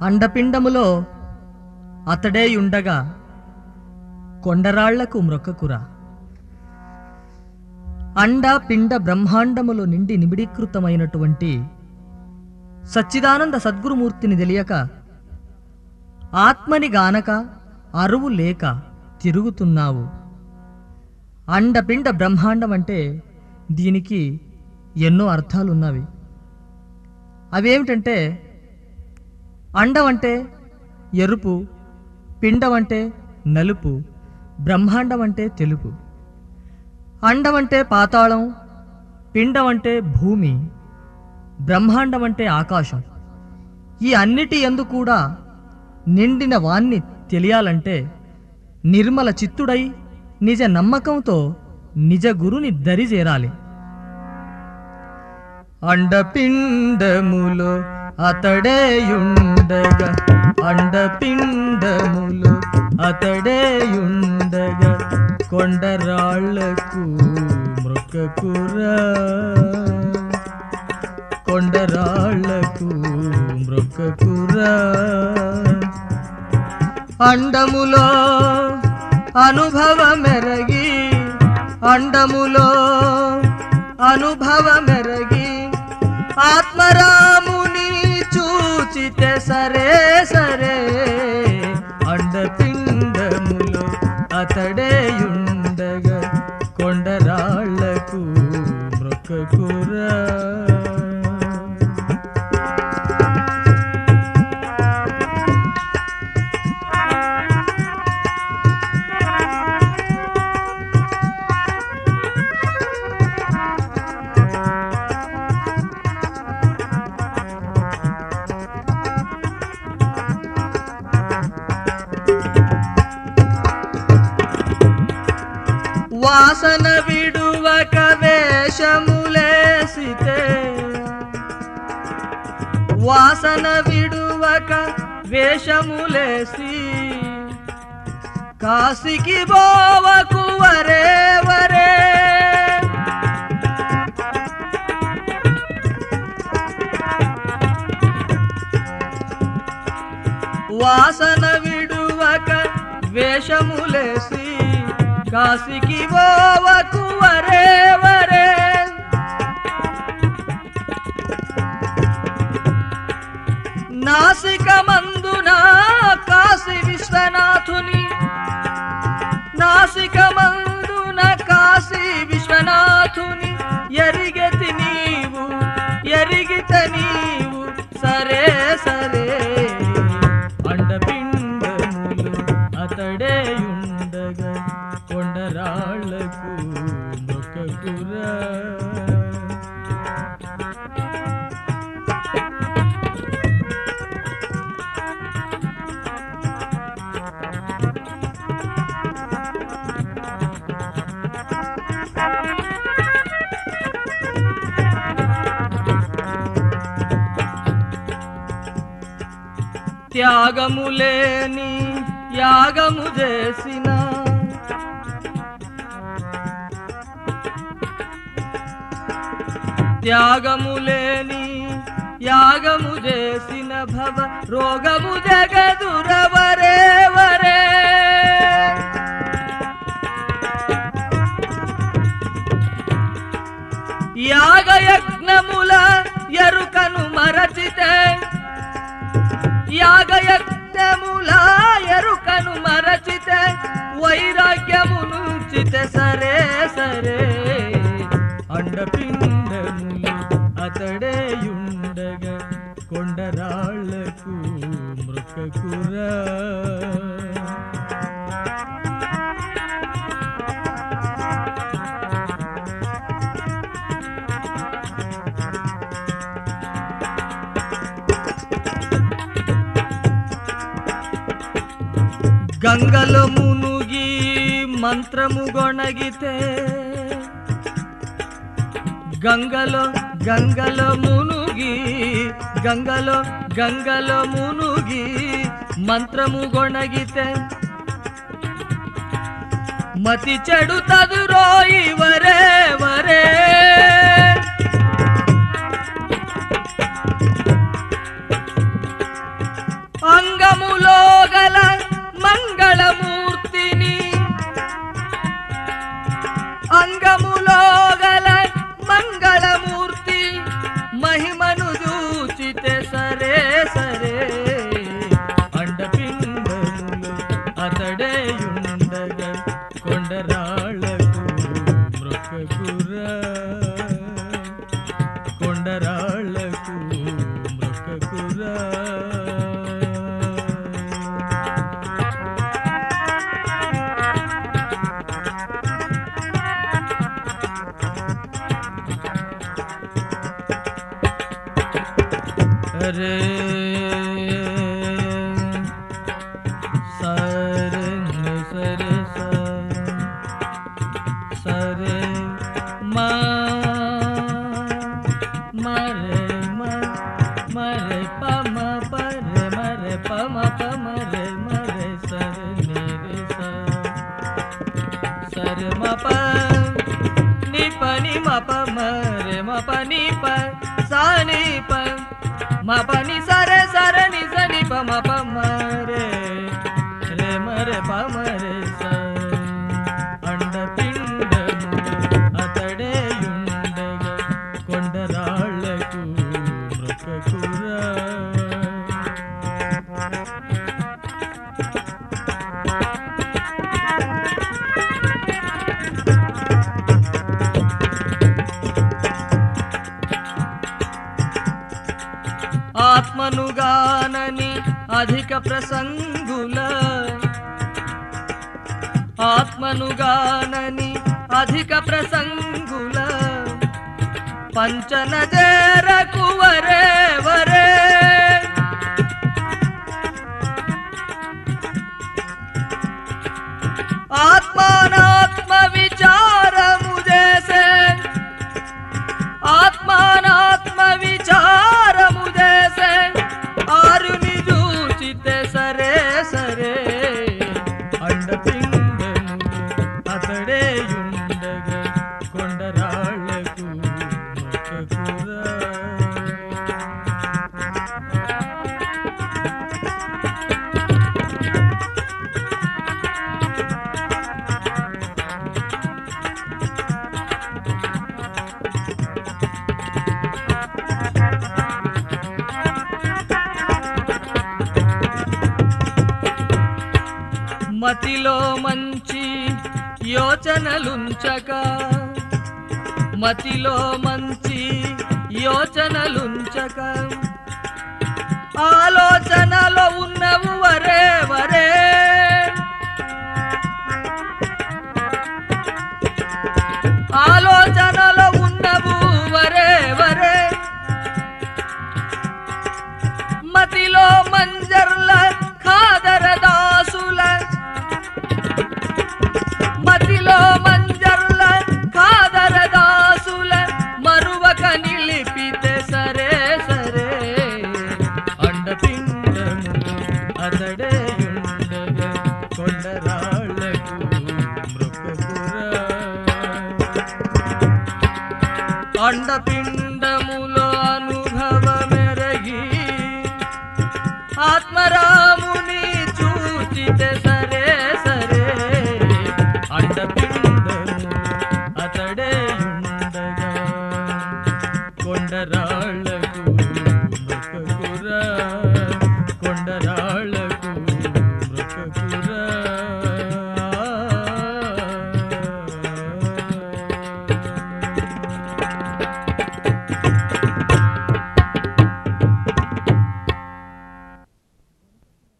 అండపిండములో అతడే ఉండగా కొండరాళ్లకు మ్రొక్కకురా అండ పిండ బ్రహ్మాండములో నిండి నిబిడీకృతమైనటువంటి సచ్చిదానంద సద్గురుమూర్తిని తెలియక ఆత్మని గానక అరువు లేక తిరుగుతున్నావు అండపిండ బ్రహ్మాండం అంటే దీనికి ఎన్నో అర్థాలున్నవి అవేమిటంటే అండం అంటే ఎరుపు పిండం అంటే నలుపు బ్రహ్మాండం అంటే తెలుపు అండం అంటే పాతాళం పిండం అంటే భూమి బ్రహ్మాండం అంటే ఆకాశం ఈ అన్నిటి ఎందు కూడా నిండిన వాణ్ణి తెలియాలంటే నిర్మల చిత్తుడై నిజ నమ్మకంతో నిజ గురుని దరి చేరాలి అండపిండములో అతడేయుండగా అండపిండములో అతడేయుండగా కొండరాళ్లకు మృక్కకురా కొండరాళ్లకు మృక్కకురా అండములో అనుభవమెరగి అండములో అనుభవమెరగి ఆత్మరాముని చూచితే సరే సరే అండపిండములో అతడేయుండగా కొండరాళ్లకు మృక్కకురా వాసన విడువక వేషములేసితే వాసన విడువక వేషములేసి కాశీకి బోవకు వరే వరే వాసన విడువక వేషములేసి కాశీకి బోవకు వరే వరే నాసిక మందున కాశీ విశ్వనాథుని నాసిక మందున కాశీ విశ్వనాథుని ఎరిగెతి నీవు ఎరిగిత నీవు సరే సరే అండపిండములు అతడే ఉండగా కొండరాళ్లకు మొక్కకురా త్యాగము లేని యాగము చేసిన త్యాగము లేని యాగము చేసిన భవ రోగము జగదురవరే వరే యాగయజ్ఞముల ఎరుకను మరచితే యాగయజ్ఞముల ఎరుకను మరచితే వైరాగ్యము నుంచితే సరే సరే అండపిండములు అతడేయుండగా కొండరాళ్లకు మృక్కకురా గంగలో మునుగి మంత్రము గొణగితే గంగలో గంగలో మునుగి గంగలో గంగలో మునుగి మంత్రము గొణగితే మతి చెడు తదురోయి వరే వరే సరే సరే ని సరే స సరే మా మరే మ మరే ప మ పరే మరే ప మ ప మరే మరే సరే ని రే స సరే మ ప ని ప ని మ ప మరే మ ప ని ప సా ని ప మ ప ని సరే సరే ని స ని ప మ ప మరే రే మరే ప మరే స అండపిండము అతడేయుండగా కొండరాళ్లకు మృకకురా ఆత్మనుగానని అధిక ప్రసంగుల ఆత్మనుగానని అధిక ప్రసంగుల పంచన చేరకు వరే వరే ఆత్మానాత్మ విచారము చేసే ఆత్మానాత్మ విచారము చేసే ఆరుని చూచితే సరే సరే అండపిండము అతడే ఉండగా కొండరాళ్లకు మొక్కకురా మతిలో మంచి యోచనలుంచక మతిలో మంచి యోచనలుంచక ఆలోచన